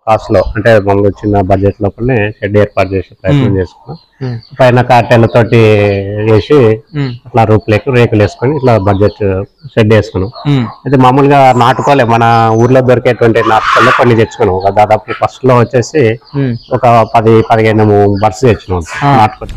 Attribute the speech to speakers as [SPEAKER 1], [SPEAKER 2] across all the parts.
[SPEAKER 1] Cost లో అంటే మామూలు చిన్న బడ్జెట్ లోపలనే షెడ్ ఏర్పాటు చేసే ప్రయత్నం చేసుకున్నాం
[SPEAKER 2] ఉమ్,
[SPEAKER 1] పైన కార్టెన్ తోటి వేసి
[SPEAKER 2] ఉమ్,
[SPEAKER 1] ఇట్లా రూపులేకు రేకులు వేసుకొని ఇట్లా బడ్జెట్ షెడ్ వేసుకున్నాం
[SPEAKER 2] ఉమ్,
[SPEAKER 1] అయితే మామూలుగా నాటుకోలే మన ఊర్లో దొరికేటువంటి నాటుకోలే కొన్ని తెచ్చుకున్నాం ఒక దాదాపు ఫస్ట్ లో వచ్చేసి
[SPEAKER 2] ఉమ్.
[SPEAKER 1] ఒక పది పదిహేను బర్స్ తెచ్చినాం నాటుకోలే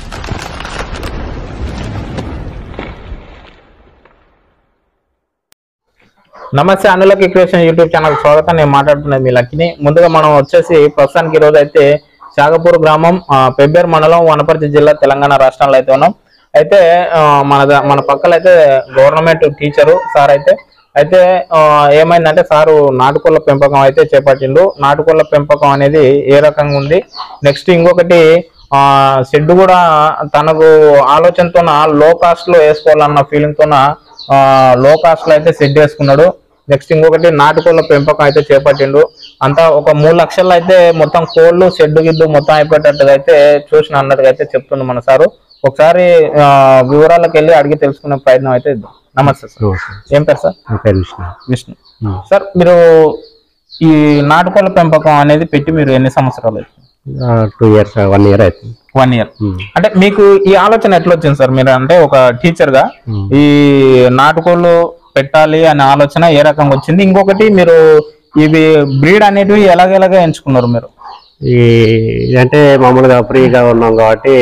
[SPEAKER 2] నమస్తే అనులకి క్రియేషన్ యూట్యూబ్ ఛానల్ స్వాగతం నేను మాట్లాడుతున్నది మీ లక్కిని ముందుగా మనం వచ్చేసి ప్రస్తుతానికి ఈరోజు అయితే శాగపూర్ గ్రామం ఆ, పెబ్బేరు మండలం వనపర్తి జిల్లా తెలంగాణ రాష్ట్రంలో అయితే ఉన్నాం అయితే ఆ, మన ద- మన పక్కల అయితే గవర్నమెంట్ టీచరు సార్ అయితే అయితే ఆ, ఏమైందంటే సారు నాటుకోళ్ల పెంపకం అయితే చేపట్టిండు నాటుకోళ్ల పెంపకం అనేది ఏ రకంగా ఉంది నెక్స్ట్ ఇంకొకటి ఆ షెడ్ కూడా తనకు ఆలోచనతోన లో కాస్ట్ లో వేసుకోవాలన్న ఫీలింగ్ తోన ఆ, లో కాస్ట్ లో అయితే సెట్ చేసుకున్నాడు నెక్స్ట్ ఇంకొకటి నాటుకోళ్ళ పెంపకం అయితే చేపట్టిండు అంతా ఒక మూడు లక్షల్లో అయితే మొత్తం కోళ్ళు షెడ్ గిడ్డు మొత్తం అయిపోయేటట్టుగా అయితే చూసిన అన్నట్టుగా అయితే చెప్తుండు మన సారు ఒకసారి ఆ, వివరాలకు వెళ్ళి అడిగి తెలుసుకునే ప్రయత్నం అయితే ఇద్దాం నమస్తే సార్ ఏం పేరు సార్
[SPEAKER 1] నా పేరు విష్ణు
[SPEAKER 2] విష్ణు సార్ మీరు ఈ నాటుకోళ్ళ పెంపకం అనేది పెట్టి మీరు ఎన్ని సంవత్సరాలు అవుతుంది
[SPEAKER 1] టూ ఇయర్స్ వన్ ఇయర్ అవుతుంది
[SPEAKER 2] వన్ ఇయర్ అంటే మీకు ఈ ఆలోచన ఎట్లా వచ్చింది సార్ మీరు అంటే ఒక టీచర్ గా
[SPEAKER 1] Hmm.
[SPEAKER 2] ఈ నాటుకోళ్ళు పెట్టాలి అనే ఆలోచన ఏ రకంగా వచ్చింది ఇంకొకటి మీరు ఇవి బ్రీడ్ అనేటివి ఎలాగెలాగా ఎంచుకున్నారు మీరు
[SPEAKER 1] ఈ అంటే మామూలుగా ఫ్రీగా ఉన్నాం కాబట్టి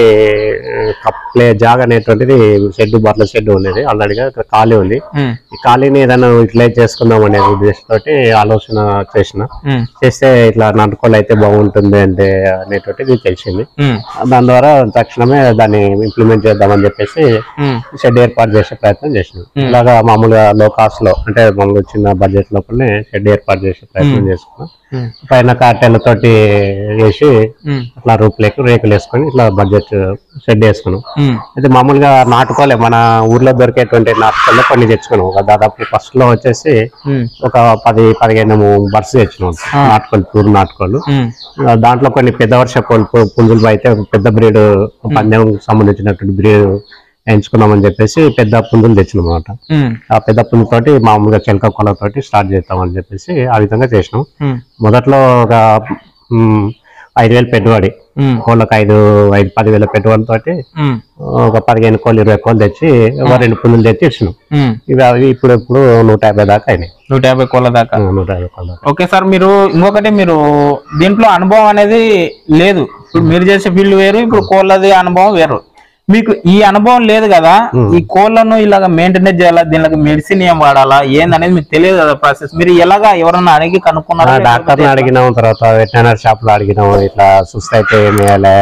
[SPEAKER 1] కప్లే జాగ్ అనేటువంటిది షెడ్ బర్ల షెడ్ ఉండేది ఆల్రెడీగా ఇక్కడ ఖాళీ ఉంది
[SPEAKER 2] ఉమ్,
[SPEAKER 1] ఈ ఖాళీని ఏదైనా యూటిలైజ్ చేసుకుందాం అనే ఉద్దేశంతో ఆలోచన చేసిన
[SPEAKER 2] ఉమ్,
[SPEAKER 1] చేస్తే ఇట్లా నాటుకోలు అయితే బాగుంటుంది అంటే అనేటువంటిది తెలిసింది
[SPEAKER 2] ఉమ్,
[SPEAKER 1] దాని ద్వారా తక్షణమే దాన్ని ఇంప్లిమెంట్ చేద్దామని చెప్పేసి
[SPEAKER 2] ఉమ్,
[SPEAKER 1] షెడ్ ఏర్పాటు చేసే ప్రయత్నం చేసినాం ఇలాగా మామూలుగా లో కాస్ట్ లో అంటే మామూలుగా చిన్న బడ్జెట్ లోపలనే షెడ్ ఏర్పాటు చేసే ప్రయత్నం చేసుకున్నాం
[SPEAKER 2] ఉమ్,
[SPEAKER 1] పైన కార్టెన్ తోటి వేసి
[SPEAKER 2] ఉమ్,
[SPEAKER 1] అట్లా రూపులేకు రేకులు వేసుకొని ఇట్లా బడ్జెట్ షెడ్ వేసుకున్నాం
[SPEAKER 2] ఉమ్,
[SPEAKER 1] అయితే మామూలుగా నాటుకోలే మన ఊర్లో దొరికేటువంటి నాటుకోలే కొన్ని తెచ్చుకున్నాం ఒక దాదాపు ఫస్ట్ లో వచ్చేసి
[SPEAKER 2] ఉమ్,
[SPEAKER 1] ఒక పది పదిహేను బర్స్ తెచ్చినాం నాటుకోలు పూరు నాటుకోలు
[SPEAKER 2] ఉమ్,
[SPEAKER 1] ఆ, దాంట్లో కొన్ని పెద్ద వర్ష కోళ్ళు పు- పుంజులు అయితే పెద్ద బ్రీడ్ పందెం సంబంధించినటువంటి బ్రీడ్ ఎంచుకున్నామని చెప్పేసి పెద్ద పుంజులు తెచ్చినాం అనమాట
[SPEAKER 2] ఉమ్,
[SPEAKER 1] ఆ పెద్ద పుంజుతోటి మామూలుగా చెలక కొలతోటి స్టార్ట్ చేద్దామని చెప్పేసి ఆ విధంగా చేసినాం
[SPEAKER 2] ఉమ్,
[SPEAKER 1] మొదట్లో ఒక మ్, ఐదు వేలు పెట్టుబడి
[SPEAKER 2] ఉమ్,
[SPEAKER 1] కోళ్ళకి ఐదు ఐదు పదివేల పెట్టుబడి తోటి
[SPEAKER 2] ఉమ్,
[SPEAKER 1] ఒక పదిహేను కోళ్ళు ఇరవై కోళ్ళు తెచ్చి ఒక రెండు పుంజులు తెచ్చి ఇచ్చినాం
[SPEAKER 2] ఉమ్.
[SPEAKER 1] ఇవి అవి ఇప్పుడు ఇప్పుడు నూట యాభై దాకా అయినాయి
[SPEAKER 2] నూట యాభై కోళ్ళ దాకా
[SPEAKER 1] ఆ, నూట యాభై కోళ్ళ దాకా.
[SPEAKER 2] ఓకే సార్ మీరు ఇంకొకటి మీరు దీంట్లో అనుభవం అనేది లేదు ఇప్పుడు మీరు చేసే ఫీల్డ్ వేరు ఇప్పుడు కోళ్ళది అనుభవం వేరు మీకు ఈ అనుభవం లేదు కదా ఈ కోళ్ళను ఇలాగ మెయింటెనెన్స్ చేయాలా దీనికి మెడిసిన్ ఏం వాడాలా ఏందనేది మీకు తెలియదు కదా ప్రాసెస్ మీరు ఎలాగా ఎవరన్నా అడిగి
[SPEAKER 1] ఆ,
[SPEAKER 2] కనుక్కున్నారా
[SPEAKER 1] డాక్టర్ని అడిగినాం తర్వాత వెటనరీ షాప్ లో అడిగినాం ఇట్లా సుస్థ అయితే ఏం వేయాలి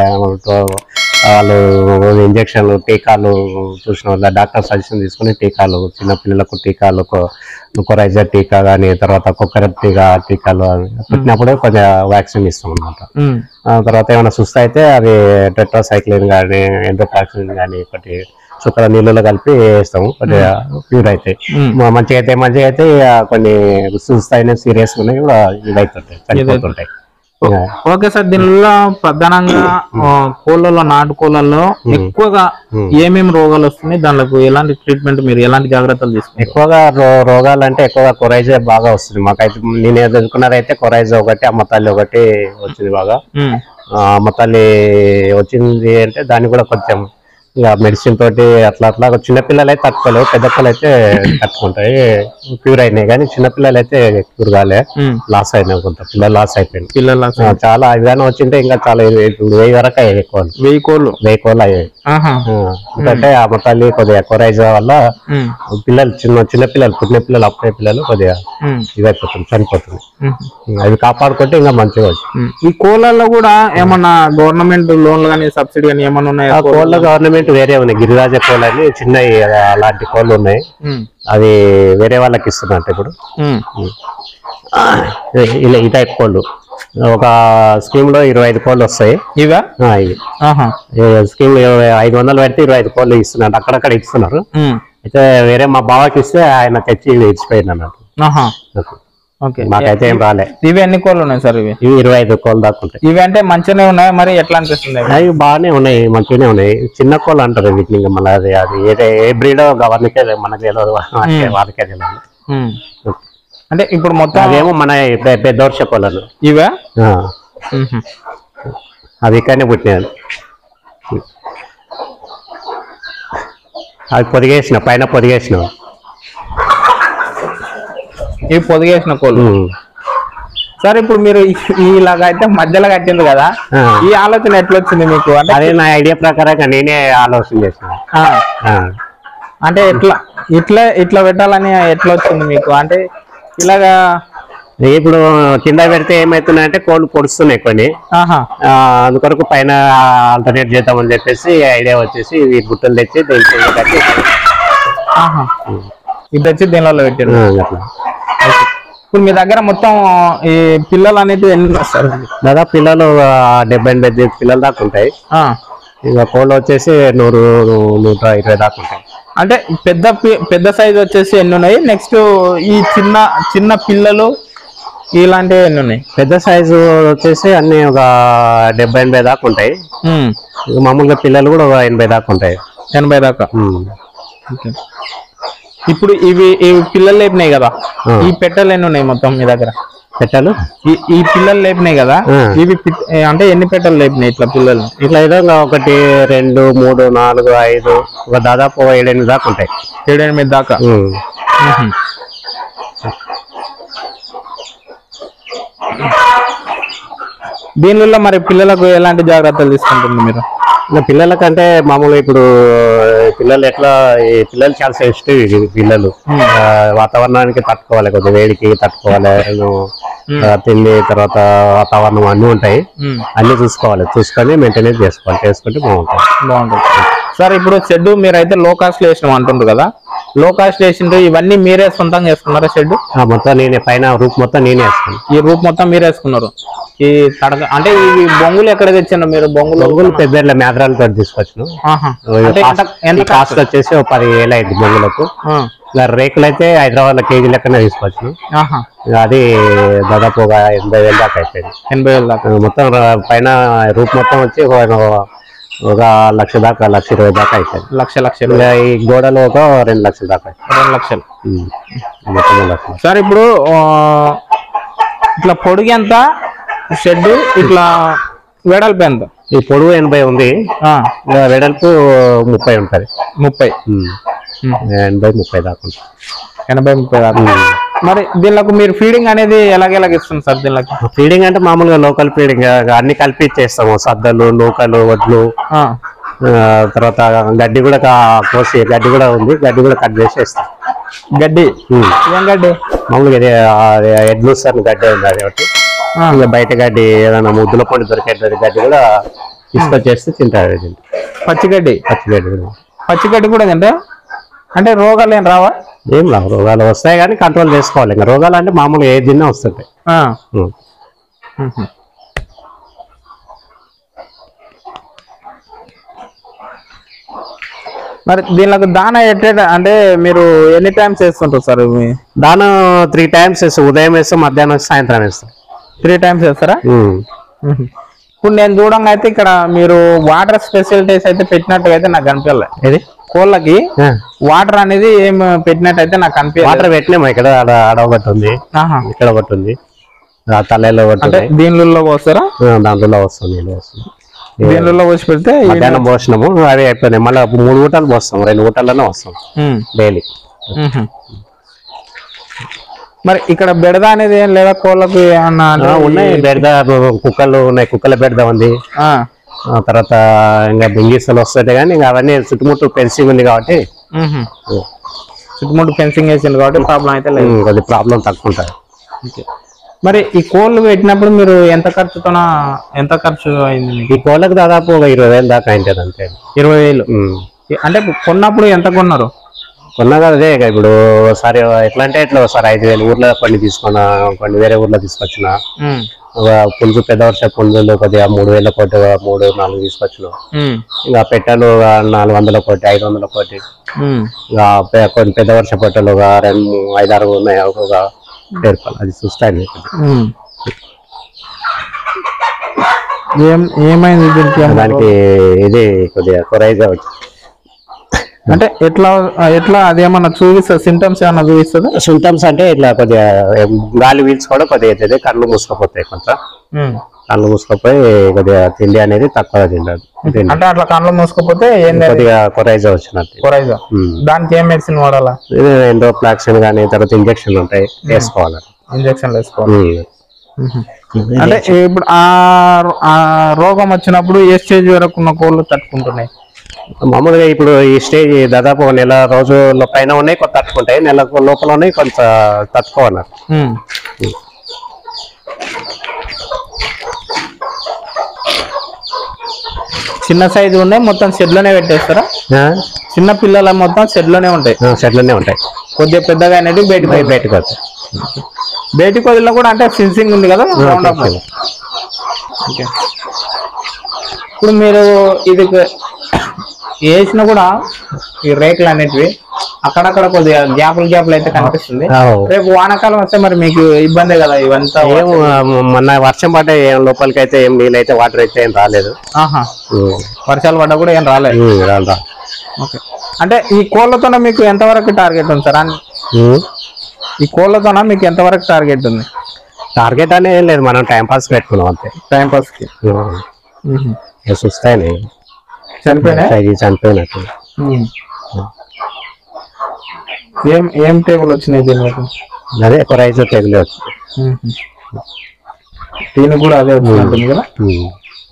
[SPEAKER 1] వాళ్ళు ఇంజక్షన్లు టీకాలు చూసిన వాళ్ళ డాక్టర్ సజెషన్ తీసుకుని టీకాలు చిన్న పిల్లలకు టీకాలు కొరైజర్ టీకా కానీ తర్వాత కుక్కర టీకా టీకాలు అవి పెట్టినప్పుడు కొంచెం వ్యాక్సిన్ ఇస్తాం అన్నమాట
[SPEAKER 2] ఉమ్,
[SPEAKER 1] ఆ తర్వాత ఏమైనా సుస్థ అయితే అవి టెట్రాసైక్లిన్ కానీ ఎండోటాక్సిన్ కానీ ఒకటి చుక్కల నీళ్ళలో కలిపి వేస్తాము కొద్దిగా ప్యూర్ అయితే
[SPEAKER 2] ఉమ్.
[SPEAKER 1] మా మంచిగా అయితే మంచిగా అయితే ఇక కొన్ని సుస్థ అయిన సీరియస్ ఉన్నాయి కూడా ఇది అవుతుంటాయి చనిపోతుంటాయి ఇక
[SPEAKER 2] ఓకే సార్ దీనిలో ప్రధానంగా ఆ, కోళ్ళలో నాటు కోళ్ళల్లో ఎక్కువగా ఏమేమి రోగాలు వస్తున్నాయి దానికి ఎలాంటి ట్రీట్మెంట్ మీరు ఎలాంటి జాగ్రత్తలు తీసుకుంటారు
[SPEAKER 1] ఎక్కువగా రో- రోగాలు అంటే ఎక్కువగా కొరైజే బాగా వస్తుంది మాకైతే నేను చదువుకున్నదైతే కొరైజే ఒకటి అమ్మ తల్లి ఒకటి వచ్చింది బాగా
[SPEAKER 2] ఉమ్,
[SPEAKER 1] ఆ, అమ్మ తల్లి వచ్చింది అంటే దాన్ని కూడా కొంచెం ఇక మెడిసిన్ తోటి అట్లా అట్లా చిన్నపిల్లలు అయితే తట్టుకోలేవు పెద్ద పిల్లలు అయితే తట్టుకుంటాయి క్యూర్ అయినాయి కానీ చిన్నపిల్లలు అయితే క్యూర్ కాలే
[SPEAKER 2] ఉమ్.
[SPEAKER 1] లాస్ అయినాయి కొంత పిల్లలు లాస్ అయిపోయింది
[SPEAKER 2] పిల్లల
[SPEAKER 1] ఆ, చాలా ఇవన్నీ వచ్చింటే ఇంకా చాలా ఇది- ఇప్పుడు వెయ్యి వరకు అయ్యాయి ఎక్కువ
[SPEAKER 2] వెయ్యి కోళ్ళు
[SPEAKER 1] వెయ్యి కోళ్ళు అయ్యాయి
[SPEAKER 2] ఆహా
[SPEAKER 1] ఆ, ఎందుకంటే అమ్మ తల్లి కొద్దిగా కొరైజ్ వల్ల
[SPEAKER 2] ఉమ్,
[SPEAKER 1] పిల్లలు చిన్న చిన్న పిల్లలు పుట్టిన పిల్లలు అప్పుడే పిల్లలు కొద్దిగా
[SPEAKER 2] ఉమ్,
[SPEAKER 1] ఇదైపోతుంది చనిపోతుంది
[SPEAKER 2] ఉమ్.
[SPEAKER 1] అవి కాపాడుకుంటే ఇంకా మంచిగా వచ్చింది
[SPEAKER 2] ఉమ్. ఈ కోళ్ళల్లో కూడా ఏమన్నా గవర్నమెంట్ లోన్లు కానీ సబ్సిడీ కానీ ఏమన్నా ఉన్నాయా
[SPEAKER 1] ఆ కోళ్ళ గవర్నమెంట్ వేరే ఉన్నాయి గిరిరాజ కోళ్ళు అని చిన్న అలాంటి కోళ్ళు ఉన్నాయి
[SPEAKER 2] ఉమ్,
[SPEAKER 1] అవి వేరే వాళ్ళకి ఇస్తున్నట్టు ఇప్పుడు
[SPEAKER 2] ఉమ్,
[SPEAKER 1] ఇలా ఈ టైప్ కోళ్ళు ఒక స్కీమ్ లో ఇరవై ఐదు కోళ్ళు వస్తాయి
[SPEAKER 2] ఇవా
[SPEAKER 1] ఆ, ఇవి
[SPEAKER 2] ఆహా
[SPEAKER 1] స్కీమ్ ఐదు వందలు పెడితే ఇరవై ఐదు కోళ్ళు ఇస్తున్నారు అక్కడక్కడ ఇస్తున్నారు
[SPEAKER 2] ఉమ్,
[SPEAKER 1] అయితే వేరే మా బావకి ఇస్తే ఆయన తెచ్చి ఇచ్చిపోయింది అన్నట్టు
[SPEAKER 2] ఆహా ఓకే
[SPEAKER 1] మాకైతే ఏం రాలే
[SPEAKER 2] ఇవి ఎన్ని కోళ్ళు ఉన్నాయి సార్ ఇవి
[SPEAKER 1] ఇవి ఇరవై ఐదు కోళ్ళు దాకా ఉంటాయి
[SPEAKER 2] ఇవి అంటే మంచిగానే ఉన్నాయి మరి ఎట్లా అనిపిస్తుంది అవి?
[SPEAKER 1] అవి బాగానే ఉన్నాయి మంచిగానే ఉన్నాయి చిన్న కోళ్ళు అంటారు వీటిని ఇంకా మళ్ళీ అది అది ఏ ఏ బ్రీడో వాళ్ళకే మనకి తెలియదు వాళ్ళకే వాళ్ళకే తెలియదు
[SPEAKER 2] ఉమ్. అంటే ఇప్పుడు మొత్తం
[SPEAKER 1] అవేమో మన పె- పెద్ద వర్ష పొలాలు
[SPEAKER 2] ఇవే
[SPEAKER 1] ఆ,
[SPEAKER 2] మ్మ్.
[SPEAKER 1] అవి ఇక్కడనే పుట్టినాయి అవి పొదిగేసిన పైన పొదిగేసిన
[SPEAKER 2] ఇవి పొదిగేసిన కోళ్ళు సార్ ఇప్పుడు మీరు ఈ- ఇలాగ అయితే మధ్యలో కట్టింది కదా
[SPEAKER 1] ఆ.
[SPEAKER 2] ఈ ఆలోచన ఎట్లా వచ్చింది మీకు అంటే
[SPEAKER 1] అదే నా ఐడియా ప్రకారంగా నేనే ఆలోచన చేసిన
[SPEAKER 2] ఆ,
[SPEAKER 1] ఆ.
[SPEAKER 2] అంటే ఎట్లా ఇట్లా ఇట్లా పెట్టాలని ఎట్లా వచ్చింది మీకు అంటే ఇలాగా
[SPEAKER 1] ఇప్పుడు కింద పెడితే ఏమవుతున్నాయంటే కోళ్ళు పొడుస్తున్నాయి కొన్ని
[SPEAKER 2] ఆహా
[SPEAKER 1] ఆ, అందుకొరకు పైన ఆల్టర్నేట్ చేద్దామని చెప్పేసి ఐడియా వచ్చేసి ఈ గుట్టలు తెచ్చి దీనికి కట్టి
[SPEAKER 2] ఆహా ఇది వచ్చి దీనిలో పెట్టారు
[SPEAKER 1] ఆ, అట్లా
[SPEAKER 2] ఓకే. ఇప్పుడు మీ దగ్గర మొత్తం ఈ పిల్లలు అనేది ఎన్ని వస్తారు
[SPEAKER 1] దాదాపు పిల్లలు ఆ, డెబ్బై ఎనభై పిల్లలు దాకా ఉంటాయి
[SPEAKER 2] ఆ,
[SPEAKER 1] ఇక కోళ్ళు వచ్చేసి నూరు నూట ఇరవై దాకా ఉంటాయి
[SPEAKER 2] అంటే పెద్ద పి- పెద్ద సైజ్ వచ్చేసి ఎన్ని ఉన్నాయి నెక్స్ట్ ఈ చిన్న చిన్న పిల్లలు ఇలాంటివి ఎన్ని ఉన్నాయి
[SPEAKER 1] పెద్ద సైజు వచ్చేసి అన్ని ఒక డెబ్బై ఎనభై దాకా ఉంటాయి
[SPEAKER 2] ఉమ్,
[SPEAKER 1] ఇక మామూలుగా పిల్లలు కూడా ఒక ఎనభై దాకా ఉంటాయి
[SPEAKER 2] ఎనభై దాకా
[SPEAKER 1] ఉమ్.
[SPEAKER 2] ఓకే. ఇప్పుడు ఇవి ఇవి పిల్లలు లేపినాయి కదా
[SPEAKER 1] ఆ.
[SPEAKER 2] ఈ పెట్టెలు ఎన్ని ఉన్నాయి మొత్తం మీ దగ్గర
[SPEAKER 1] పెట్టాలు
[SPEAKER 2] ఈ ఈ పిల్లలు లేపినాయి కదా
[SPEAKER 1] ఆ.
[SPEAKER 2] ఇవి పిట్- అంటే ఎన్ని పెట్టెలు లేపినాయి ఇట్లా పిల్లలు
[SPEAKER 1] ఇట్లా విధంగా ఒకటి రెండు మూడు నాలుగు ఐదు ఒక దాదాపు ఒక ఏడెనిమిది దాకా ఉంటాయి
[SPEAKER 2] ఏడు ఎనిమిది దాకా
[SPEAKER 1] ఉమ్.
[SPEAKER 2] మ్మ్. దీనివల్ల మరి పిల్లలకు ఎలాంటి జాగ్రత్తలు తీసుకుంటుంది మీరు
[SPEAKER 1] ఇంకా పిల్లలకంటే మామూలుగా ఇప్పుడు పిల్లలు ఎట్లా ఈ పిల్లలు చాలా సెన్సిటివ్ ఇది పిల్లలు ఆ, వాతావరణానికి తట్టుకోవాలి కొద్దిగా వేడికి తట్టుకోవాలి ఆ, తిండి తర్వాత వాతావరణం అన్నీ ఉంటాయి
[SPEAKER 2] మ్మ్.
[SPEAKER 1] అన్ని చూసుకోవాలి చూసుకొని మెయింటెనెన్స్ చేసుకోవాలి చేసుకుంటే బాగుంటుంది
[SPEAKER 2] బాగుంటుంది సార్ ఇప్పుడు షెడ్ మీరైతే లో కాస్ట్ వేసినాం అంటుండ్రు కదా లో కాస్ట్ వేసిండ్రు ఇవన్నీ మీరే సొంతంగా వేసుకున్నారా షెడ్
[SPEAKER 1] ఆ, మొత్తం నేనే పైన రూప్ మొత్తం నేనే వేస్తాను
[SPEAKER 2] ఈ రూప్ మొత్తం మీరే వేసుకున్నారు ఈ తడక అంటే ఇవి బొంగులు ఎక్కడ తెచ్చిండ్రు మీరు బొంగులు
[SPEAKER 1] బొంగులు పెద్ద మేదరాలతో తీసుకొచ్చిన
[SPEAKER 2] ఆహా. అంటే ఎంత- ఎంత
[SPEAKER 1] కాస్ట్ వచ్చేసి ఒక పది వేలు అయింది బొంగులకు
[SPEAKER 2] ఆ.
[SPEAKER 1] ఇలా రేకులు అయితే హైదరాబాద్ లో కేజీ లెక్కనే తీసుకొచ్చిన
[SPEAKER 2] ఆహా.
[SPEAKER 1] అది దాదాపు ఒక ఎనభై వేలు దాకా అయిపోయింది
[SPEAKER 2] ఎనభై వేలు దాకా
[SPEAKER 1] ఆ, మొత్తం ర- పైన రూప్ మొత్తం వచ్చి ఒక ఒక లక్ష దాకా లక్ష ఇరవై దాకా అయిపోయింది
[SPEAKER 2] లక్ష లక్షలు
[SPEAKER 1] ఇంకా ఈ గోడలు ఒక రెండు లక్షల దాకా అయిపోయింది.
[SPEAKER 2] రెండు లక్షలు
[SPEAKER 1] ఉమ్. మొత్తం రెండు లక్షలు
[SPEAKER 2] సార్ ఇప్పుడు ఆ, ఇట్లా పొడిగి ఎంత షెడ్ ఇట్లా వెడల్పు ఎంత
[SPEAKER 1] ఈ పొడవు ఎనభై ఉంది
[SPEAKER 2] ఆ,
[SPEAKER 1] ఇంకా వెడల్పు ముప్పై ఉంటుంది
[SPEAKER 2] ముప్పై
[SPEAKER 1] ఉమ్. ఎనభై ముప్పై దాకా ఉంటుంది
[SPEAKER 2] ఎనభై ముప్పై దాకా మరి దీనికి మీరు ఫీడింగ్ అనేది ఎలాగెలాగ ఇస్తుంది సార్ దీనికి
[SPEAKER 1] ఫీడింగ్ అంటే మామూలుగా లోకల్ ఫీడింగ్ అన్ని కలిపి చేస్తాము సద్దలు నూకలు వడ్లు
[SPEAKER 2] ఆ,
[SPEAKER 1] ఆ, తర్వాత గడ్డి కూడా కా- కోసి గడ్డి కూడా ఉంది గడ్డి కూడా కట్ చేసి వేస్తాం
[SPEAKER 2] గడ్డి
[SPEAKER 1] ఉమ్.
[SPEAKER 2] ఏం గడ్డి
[SPEAKER 1] మామూలుగా ఇది ఆ, ఎడ్లు సార్ గడ్డి ఉంది అది ఒకటి
[SPEAKER 2] ఆ,
[SPEAKER 1] ఇంకా బయట గడ్డి ఏదైనా ముద్దుల పొడి దొరికేది గడ్డి కూడా తీసుకొచ్చేసి తింటారు ఇది.
[SPEAKER 2] పచ్చిగడ్డి
[SPEAKER 1] పచ్చి గడ్డి కూడా
[SPEAKER 2] పచ్చిగడ్డి కూడా తింటే అంటే రోగాలు ఏం రావా
[SPEAKER 1] ఏం రావు రోగాలు వస్తాయి కానీ కంట్రోల్ చేసుకోవాలి ఇంకా రోగాలు అంటే మామూలుగా ఏ తిన్నా వస్తుంటాయి
[SPEAKER 2] ఆ,
[SPEAKER 1] ఉమ్.
[SPEAKER 2] మ్మ్. మరి దీనికి దాన ఎట్టే అంటే మీరు ఎన్ని టైమ్స్ వేస్తుంటారు సార్ ఇవి
[SPEAKER 1] దాన త్రీ టైమ్స్ వేస్తాం ఉదయం వేస్తాం మధ్యాహ్నం వేస్తాం సాయంత్రం వేస్తాం
[SPEAKER 2] త్రీ టైమ్స్ వేస్తారా
[SPEAKER 1] ఉమ్.
[SPEAKER 2] మ్మ్. ఇప్పుడు నేను చూడంగా అయితే ఇక్కడ మీరు వాటర్ ఫెసిలిటీస్ అయితే పెట్టినట్టుగా అయితే నాకు కనిపించలే
[SPEAKER 1] ఏది
[SPEAKER 2] కోళ్ళకి
[SPEAKER 1] ఆ.
[SPEAKER 2] వాటర్ అనేది ఏం పెట్టినట్టు అయితే నాకు కనిపించలేదు
[SPEAKER 1] వాటర్ పెట్టినాము ఇక్కడ ఆడ ఆడ ఒకటి ఉంది
[SPEAKER 2] ఆహా.
[SPEAKER 1] ఇక్కడ ఒకటి ఉంది ఆ తలలో ఒకటి
[SPEAKER 2] అంటే
[SPEAKER 1] ఉంది
[SPEAKER 2] దీనిలో పోస్తారా
[SPEAKER 1] ఆ, దాంట్లో వస్తుంది నీళ్ళు వస్తుంది
[SPEAKER 2] దీనిలో పోసి పెడితే ఇవి-
[SPEAKER 1] మధ్యాహ్నం పోసినాము అవి అయిపోయినాయి మళ్ళీ మూడు ఊటలు పోస్తాం రెండు ఊటల్లోనే వస్తాం
[SPEAKER 2] మ్మ్.
[SPEAKER 1] డైలీ
[SPEAKER 2] మ్మ్. మరి ఇక్కడ బెడద అనేది ఏం లేదా కోళ్ళకి ఏమన్నా అంటే
[SPEAKER 1] ఉన్నాయి బెడద కుక్కలు ఉన్నాయి కుక్కల బెడద ఉంది
[SPEAKER 2] ఆ,
[SPEAKER 1] ఆ తర్వాత ఇంకా బింగిసలు వస్తాయి కానీ ఇంకా అవన్నీ చుట్టుముట్టు ఫెన్సింగ్ ఉంది కాబట్టి
[SPEAKER 2] మ్మ్. చుట్టుముట్టు ఫెన్సింగ్ వేసింది కాబట్టి ప్రాబ్లం అయితే లేదు
[SPEAKER 1] ఉమ్, కొద్ది ప్రాబ్లం తక్కువ ఉంటుంది
[SPEAKER 2] మరి ఈ కోళ్ళు పెట్టినప్పుడు మీరు ఎంత ఖర్చుతో ఎంత ఖర్చు అయింది మీకు
[SPEAKER 1] ఈ కోళ్ళకి దాదాపు ఒక ఇరవై వేలు దాకా అయింటుంది అంతే
[SPEAKER 2] ఇరవై వేలు
[SPEAKER 1] ఉమ్.
[SPEAKER 2] అంటే కొన్నప్పుడు ఎంత కొన్నారు
[SPEAKER 1] కొన్నా కదా అదే ఇక ఇప్పుడు ఒకసారి ఎట్లా అంటే ఇట్లా ఒకసారి ఐదు వేలు ఊర్లో కొన్ని తీసుకున్నా కొన్ని వేరే ఊర్లో తీసుకొచ్చిన
[SPEAKER 2] మ్మ్.
[SPEAKER 1] ఒక పులుసు పెద్ద వర్ష పుంజులు కొద్దిగా మూడు వేల కోటి మూడు నాలుగు తీసుకొచ్చిన
[SPEAKER 2] మ్మ్.
[SPEAKER 1] ఇంకా పెట్టెలు ఒక నాలుగు వందల కోటి ఐదు వందల కోటి
[SPEAKER 2] మ్మ్.
[SPEAKER 1] ఇంకా పె- కొన్ని పెద్ద వర్ష పెట్టెలు ఒక రెండు ఐదు ఆరు ఉన్నాయి ఒక పేర్పాలి అది చూస్తాను
[SPEAKER 2] మ్మ్. ఏం ఏమైంది దీనికి
[SPEAKER 1] దానికి ఇది కొద్దిగా కొరైగా వచ్చి
[SPEAKER 2] అంటే ఎట్లా ఎట్లా అదేమన్నా చూపిస్తుంది సింటమ్స్ ఏమన్నా చూపిస్తుందా
[SPEAKER 1] సింటమ్స్ అంటే ఇట్లా కొద్దిగా ఏం గాలి పీల్చుకోవడం కొద్దిగా అవుతుంది కళ్ళు మూసుకుపోతాయి కొంచెం కళ్ళు మూసుకుపోయి కొద్దిగా తిండి అనేది తక్కువ తిండదు తిండి.
[SPEAKER 2] అంటే అట్లా కళ్ళు మూసుకపోతే ఏంది అది?
[SPEAKER 1] కొద్దిగా కొరైజా వచ్చినట్టు
[SPEAKER 2] కొరైజా
[SPEAKER 1] ఉమ్.
[SPEAKER 2] దానికి ఏం మెడిసిన్ వాడాలా
[SPEAKER 1] ఇది ఎండోప్లాక్సిన్ కానీ తర్వాత ఇంజక్షన్లు ఉంటాయి వేసుకోవాలి
[SPEAKER 2] ఇంజక్షన్లు వేసుకోవాలి
[SPEAKER 1] ఉమ్.
[SPEAKER 2] అంటే ఇప్పుడు ఆ ఆ రోగం వచ్చినప్పుడు ఏ స్టేజ్ వరకు ఉన్న కోళ్ళు తట్టుకుంటున్నాయి
[SPEAKER 1] మామూలుగా ఇప్పుడు ఈ స్టేజ్ దాదాపు ఒక నెల రోజుల పైన ఉన్నాయి కొంత తట్టుకుంటాయి నెల లోపల ఉన్నాయి కొంత తట్టుకోవన్నారు
[SPEAKER 2] ఉమ్. చిన్న సైజు ఉన్నాయి మొత్తం షెడ్లోనే పెట్టేస్తారా చిన్న పిల్లల మొత్తం షెడ్లోనే ఉంటాయి
[SPEAKER 1] సెట్లనే ఉంటాయి
[SPEAKER 2] కొద్దిగా పెద్దగా అనేది బయటకు
[SPEAKER 1] బయ- బయటకు వస్తాయి
[SPEAKER 2] బయటికి వదిలినా కూడా అంటే ఫిన్సింగ్ ఉంది కదా రౌండ్ అప్ ఓకే ఇప్పుడు మీరు ఇది వేసినా కూడా ఈ రేకులు అనేటివి అక్కడక్కడ కొద్దిగా గ్యాపులు గ్యాపులు అయితే కనిపిస్తుంది
[SPEAKER 1] ఆవ్.
[SPEAKER 2] రేపు వానాకాలం వస్తే మరి మీకు ఇబ్బందే కదా ఇవంతా
[SPEAKER 1] ఏం ఆ, మొన్న వర్షం పడ్డ ఏం లోపలికి అయితే ఏం నీళ్ళు అయితే వాటర్ అయితే ఏం రాలేదు
[SPEAKER 2] ఆహా
[SPEAKER 1] ఉమ్.
[SPEAKER 2] వర్షాలు పడ్డా కూడా ఏం రాలేదు
[SPEAKER 1] ఉమ్, రాను రా.
[SPEAKER 2] ఓకే అంటే ఈ కోళ్ళతోనే మీకు ఎంతవరకు టార్గెట్ ఉంది సార్ అన్-
[SPEAKER 1] ఉమ్.
[SPEAKER 2] ఈ కోళ్ళతోన మీకు ఎంతవరకు టార్గెట్ ఉంది
[SPEAKER 1] టార్గెట్ అనేది ఏం లేదు మనం టైం పాస్ పెట్టుకున్నాం అంతే
[SPEAKER 2] టైం పాస్ కి
[SPEAKER 1] ఉమ్. ఇక సుస్తాయి
[SPEAKER 2] చనిపోయినా
[SPEAKER 1] చనిపోయినట్టు
[SPEAKER 2] ఏం ఏం టేబుల్ వచ్చినాయి దీనికి
[SPEAKER 1] అదే ఒక రైతు తెగులు వచ్చింది
[SPEAKER 2] దీనికి కూడా అదే వచ్చినట్టుంది కదా
[SPEAKER 1] ఉమ్.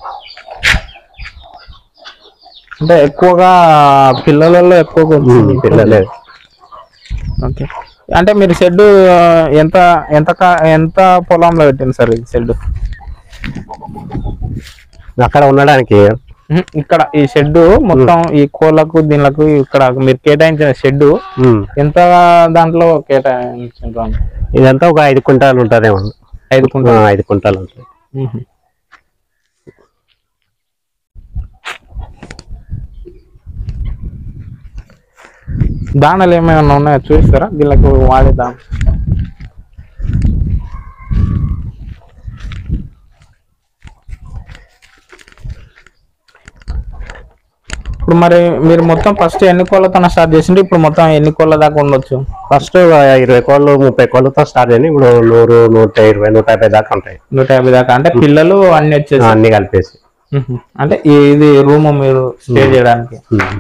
[SPEAKER 2] అంటే ఎక్కువగా పిల్లలలో ఎక్కువగా
[SPEAKER 1] ఉమ్,
[SPEAKER 2] వచ్చింది
[SPEAKER 1] పిల్లలే
[SPEAKER 2] ఓకే అంటే మీరు షెడ్ ఎంత ఎంత కా- ఎంత పొలంలో పెట్టింది సార్ ఈ షెడ్
[SPEAKER 1] అక్కడ ఉండడానికి
[SPEAKER 2] ఇక్కడ ఈ షెడ్ మొత్తం ఈ కోళ్ళకు దీనికి ఇక్కడ మీరు కేటాయించిన షెడ్
[SPEAKER 1] ఉమ్.
[SPEAKER 2] ఎంత దాంట్లో కేటాయించారు
[SPEAKER 1] ఇదంతా ఒక ఐదు కుంటాలు ఉంటుందేమో
[SPEAKER 2] ఐదు కుంట
[SPEAKER 1] ఆ, ఐదు కుంటాలు ఉంటుంది
[SPEAKER 2] దానాలు ఏమైనా ఉన్నాయో చూస్తారా వీళ్ళకు వాడే దాన ఇప్పుడు మరి మీరు మొత్తం ఫస్ట్ ఎన్ని కోళ్ళతో స్టార్ట్ చేసిండ్రు ఇప్పుడు మొత్తం ఎన్ని కోళ్ళ దాకా ఉండొచ్చు
[SPEAKER 1] ఫస్ట్ ఇరవై కోళ్ళు ముప్పై కోళ్ళతో స్టార్ట్ అయ్యి ఇప్పుడు నూరు నూట ఇరవై నూట యాభై దాకా ఉంటాయి
[SPEAKER 2] నూట యాభై దాకా అంటే పిల్లలు అన్ని వచ్చేసి
[SPEAKER 1] ఆ, అన్ని కలిపేసి
[SPEAKER 2] మ్మ్. అంటే ఈ- ఇది రూమ్ మీరు స్టే చేయడానికి
[SPEAKER 1] ఉమ్.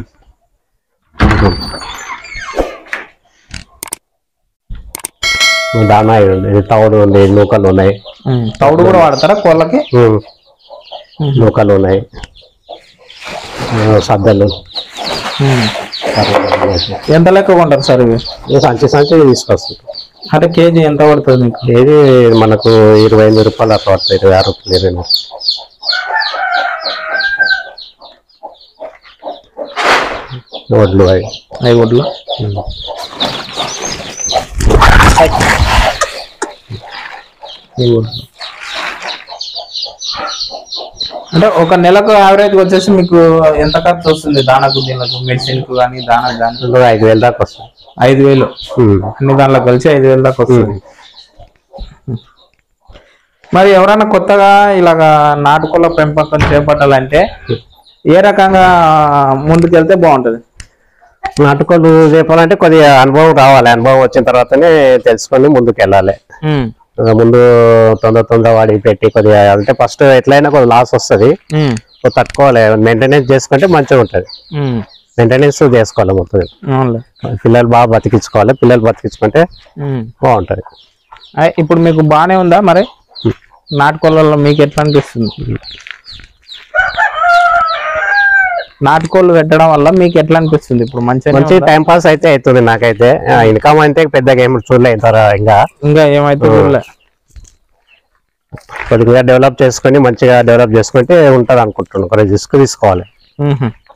[SPEAKER 1] దానా ఉంది తౌడు ఉంది నూకలు ఉన్నాయి
[SPEAKER 2] మ్మ్. తౌడు కూడా వాడతారా కోళ్ళకి
[SPEAKER 1] ఉమ్. నూకలు ఉన్నాయి ఆ, సద్దలు
[SPEAKER 2] మ్మ్. ఎంత లెక్క కొంటారు సార్ ఇవి
[SPEAKER 1] ఈ సంచి సంచి తీసుకొస్తుంది
[SPEAKER 2] అంటే కేజీ ఎంత పడుతుంది మీకు
[SPEAKER 1] ఏది మనకు ఇరవై ఎనిమిది రూపాయలు అట్లా పడుతుంది ఇరవై ఆరు రూపాయలు ఇరవై ఎనిమిది వడ్లు అవి
[SPEAKER 2] ఐదు వడ్లు ఐదు వడ్లు అంటే ఒక నెలకు యావరేజ్ వచ్చేసి మీకు ఎంత ఖర్చు వస్తుంది దానకు దీనికి మెడిసిన్ కు కానీ దానా కానీ
[SPEAKER 1] ఇంకా ఐదు వేలు దాకా వస్తుంది
[SPEAKER 2] ఐదు వేలు
[SPEAKER 1] ఉమ్.
[SPEAKER 2] అన్ని దాంట్లో కలిసి ఐదు వేలు దాకా వస్తుంది మరి ఎవరైనా కొత్తగా ఇలాగా నాటుకోళ్ళ పెంపకం చేపట్టాలంటే ఏ రకంగా ముందుకెళ్తే బాగుంటది
[SPEAKER 1] నాటుకోళ్ళు చెప్పాలంటే కొద్దిగా అనుభవం రావాలి అనుభవం వచ్చిన తర్వాతనే తెలుసుకొని ముందుకు వెళ్ళాలి
[SPEAKER 2] ఉమ్,
[SPEAKER 1] ఆ, ముందు తొందర తొందర వాడి పెట్టి కొద్దిగా అంటే ఫస్ట్ ఎట్లయినా కొద్దిగా లాస్ వస్తుంది
[SPEAKER 2] ఉమ్,
[SPEAKER 1] తట్టుకోవాలి మెయింటెనెన్స్ చేసుకుంటే మంచిగా ఉంటుంది
[SPEAKER 2] ఉమ్,
[SPEAKER 1] మెయింటెనెన్స్ చేసుకోవాలి మొత్తం
[SPEAKER 2] అవునులే
[SPEAKER 1] పిల్లలు బాగా బతికించుకోవాలి పిల్లలు బతికించుకుంటే
[SPEAKER 2] ఉమ్.
[SPEAKER 1] బాగుంటది
[SPEAKER 2] అయ్, ఇప్పుడు మీకు బాగానే ఉందా మరి నాటుకోళ్ళలో మీకు ఎట్లా అనిపిస్తుంది నాటుకోళ్ళు పెట్టడం వల్ల మీకు ఎట్లా అనిపిస్తుంది ఇప్పుడు మంచిగా
[SPEAKER 1] మంచి టైం పాస్ అయితే అవుతుంది నాకైతే ఇన్కమ్ అయితే పెద్దగా ఏమి చూడలే ఇంత ఇంకా
[SPEAKER 2] ఇంకా ఏమైతే చూడలే
[SPEAKER 1] కొద్దిగా డెవలప్ చేసుకొని మంచిగా డెవలప్ చేసుకుంటే ఉంటది అనుకుంటున్నాను కొద్దిగా రిస్క్ తీసుకోవాలి
[SPEAKER 2] ఉహు.